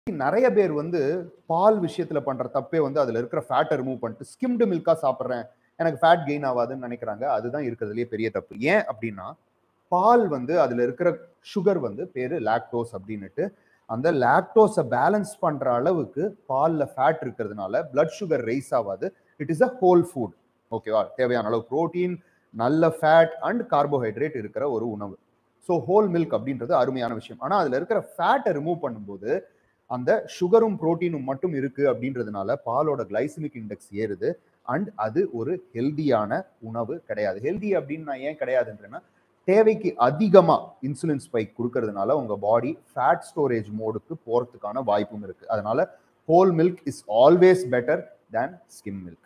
நிறைய பேர் வந்து பால் விஷயத்துல பண்ற தப்பே வந்து அதுல இருக்கிற ஃபேட்டை ரிமூவ் பண்ணிட்டு ஸ்கிம்டு மில்கா சாப்பிட்றேன் எனக்கு ஃபேட் கெயின் ஆகாதுன்னு நினைக்கிறாங்க அதுதான் இருக்கிறதுலயே பெரிய தப்பு ஏன் அப்படின்னா பால் வந்து அதுல இருக்கிற சுகர் வந்து பேரு லாக்டோஸ் அப்படின்னுட்டு அந்த லாக்டோஸை பேலன்ஸ் பண்ற அளவுக்கு பால்ல ஃபேட் இருக்கிறதுனால பிளட் சுகர் ரைஸ் ஆகாது it is a whole food ஓகேவா தேவையான அளவு புரோட்டீன் நல்ல ஃபேட் அண்ட் கார்போஹைட்ரேட் இருக்கிற ஒரு உணவு ஸோ ஹோல் மில்க் அப்படின்றது அருமையான விஷயம் ஆனால் அதில் இருக்கிற ஃபேட்டை ரிமூவ் பண்ணும்போது அந்த சுகரும் புரோட்டீனும் மட்டும் இருக்கு அப்படின்றதுனால பாலோட கிளைசிமிக் இண்டெக்ஸ் ஏறுது அண்ட் அது ஒரு ஹெல்தியான உணவு கிடையாது ஹெல்தி அப்படின்னு நான் ஏன் கிடையாதுன்றேன்னா தேவைக்கு அதிகமா இன்சுலின் ஸ்பைக் கொடுக்கறதுனால உங்க பாடி ஃபேட் ஸ்டோரேஜ் மோடுக்கு போறதுக்கான வாய்ப்பும் இருக்கு அதனால whole milk is always better than skim milk